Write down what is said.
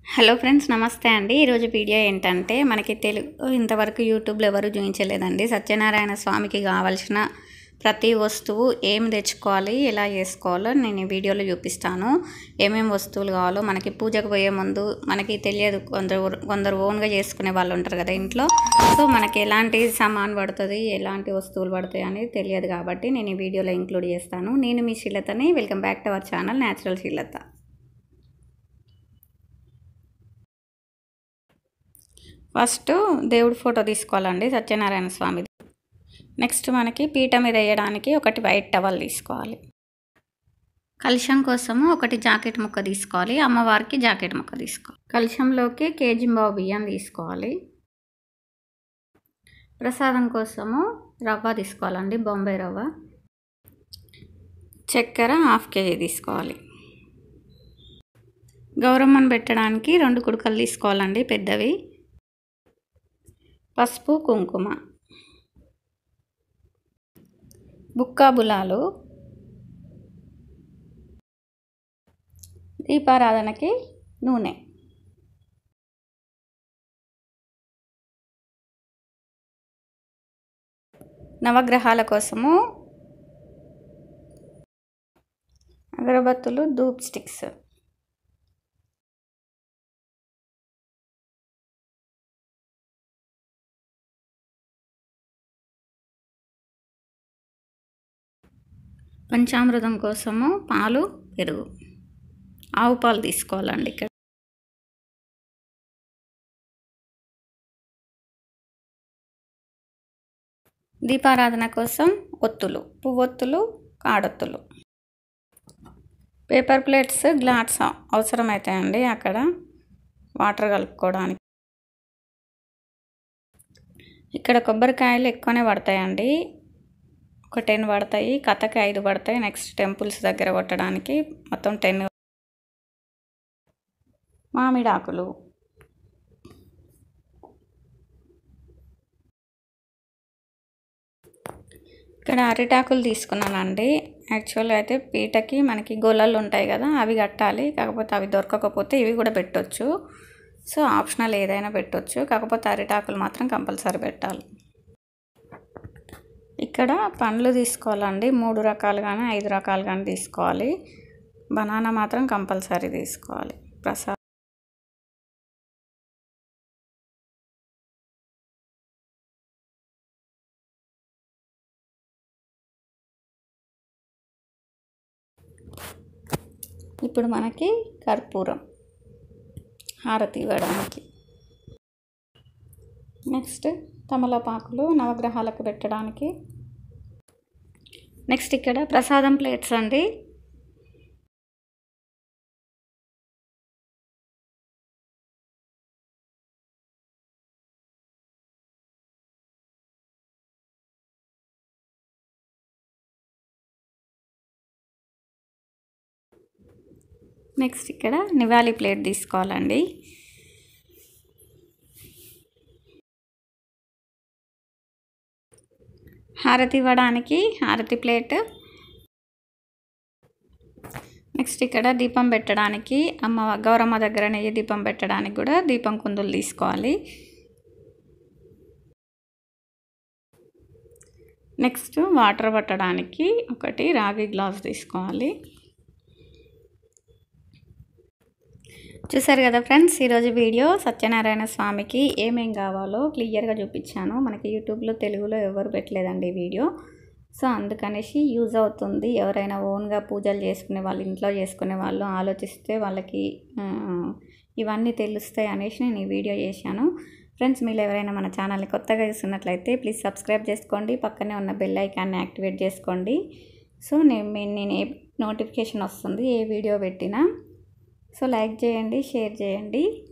hello friends నమస్తే అండి ఈరోజు వీడియో ఏంటంటే మనకి తెలుగు ఇంతవరకు యూట్యూబ్లో ఎవరు చూపించలేదండి సత్యనారాయణ స్వామికి కావాల్సిన ప్రతి వస్తువు ఏం తెచ్చుకోవాలి ఎలా చేసుకోవాలో నేను ఈ వీడియోలో చూపిస్తాను ఏమేమి వస్తువులు కావాలో మనకి పూజకు పోయే ముందు మనకి తెలియదు కొందరు కొందరు ఓన్గా చేసుకునే వాళ్ళు ఉంటారు కదా ఇంట్లో సో మనకి ఎలాంటి సామాన్ పడుతుంది ఎలాంటి వస్తువులు పడతాయి అనేది తెలియదు కాబట్టి నేను ఈ వీడియోలో ఇంక్లూడ్ చేస్తాను నేను మీ శీలతని welcome back to our channel natural Sheelatha first దేవుడి ఫోటో తీసుకోవాలండి సత్యనారాయణ స్వామిది నెక్స్ట్ మనకి పీట మీద వేయడానికి ఒకటి వైట్ టవల్ తీసుకోవాలి కలశం కోసము ఒకటి జాకెట్ ముక్క తీసుకోవాలి అమ్మవారికి జాకెట్ ముక్క తీసుకోవాలి కలశంలోకి కేజీ బావు బియ్యం తీసుకోవాలి ప్రసాదం కోసము రవ్వ తీసుకోవాలండి బొంబాయి రవ్వ చక్కెర హాఫ్ కేజీ తీసుకోవాలి గౌరమ్మను పెట్టడానికి రెండు కుడుకలు తీసుకోవాలండి పెద్దవి పసుపు కుంకుమ బుక్కాబులాలు దీపారాధనకి నూనె నవగ్రహాల కోసము అగరబత్తులు ధూప్ స్టిక్స్ పంచామృతం కోసము పాలు పెరుగు ఆవు పాలు తీసుకోవాలండి ఇక్కడ దీపారాధన కోసం ఒత్తులు పువ్వొత్తులు కాడొత్తులు పేపర్ ప్లేట్స్ గ్లాస్ అవసరమవుతాయండి అక్కడ వాటర్ కలుపుకోవడానికి ఇక్కడ కొబ్బరికాయలు ఎక్కువనే పడతాయండి ఒక టెన్ పడతాయి కథకి ఐదు పడతాయి నెక్స్ట్ టెంపుల్స్ దగ్గర కొట్టడానికి మొత్తం టెన్ మామిడాకులు ఇక్కడ అరిటాకులు తీసుకున్నానండి యాక్చువల్గా అయితే పీటకి మనకి గొల్లలు ఉంటాయి కదా అవి కట్టాలి కాకపోతే అవి దొరకకపోతే ఇవి కూడా పెట్టొచ్చు సో ఆప్షనల్ ఏదైనా పెట్టొచ్చు కాకపోతే అరిటాకులు మాత్రం కంపల్సరీ పెట్టాలి ఇక్కడ పండ్లు తీసుకోవాలండి మూడు రకాలు కానీ ఐదు రకాలు కానీ తీసుకోవాలి బనానా మాత్రం కంపల్సరీ తీసుకోవాలి ప్రసాద్ ఇప్పుడు మనకి కర్పూరం హారతి ఇవ్వడానికి నెక్స్ట్ తమలపాకులు నవగ్రహాలకు పెట్టడానికి నెక్స్ట్ ఇక్కడ ప్రసాదం ప్లేట్స్ అండి నెక్స్ట్ ఇక్కడ నివాళి ప్లేట్ తీసుకోవాలండి హారతి ఇవ్వడానికి హారతి ప్లేట్ నెక్స్ట్ ఇక్కడ దీపం పెట్టడానికి అమ్మ గౌరమ్మ దగ్గర నెయ్యి దీపం పెట్టడానికి కూడా దీపం కుందులు తీసుకోవాలి నెక్స్ట్ వాటర్ పట్టడానికి ఒకటి రాగి గ్లాస్ తీసుకోవాలి చూసారు కదా ఫ్రెండ్స్ ఈరోజు వీడియో సత్యనారాయణ స్వామికి ఏమేం కావాలో క్లియర్గా చూపించాను మనకి యూట్యూబ్లో తెలుగులో ఎవరు పెట్టలేదండి ఈ వీడియో సో అందుకనేసి యూజ్ అవుతుంది ఎవరైనా ఓన్గా పూజలు చేసుకునే వాళ్ళు ఇంట్లో చేసుకునే వాళ్ళు ఆలోచిస్తే వాళ్ళకి ఇవన్నీ తెలుస్తాయి అనేసి నేను ఈ వీడియో చేశాను ఫ్రెండ్స్ మీరు ఎవరైనా మన ఛానల్ని కొత్తగా చూస్తున్నట్లయితే ప్లీజ్ సబ్స్క్రైబ్ చేసుకోండి పక్కనే ఉన్న బెల్ ఐకాన్ని యాక్టివేట్ చేసుకోండి సో నేను నేను ఏ నోటిఫికేషన్ వస్తుంది ఏ వీడియో పెట్టినా సో లైక్ చేయండి షేర్ చేయండి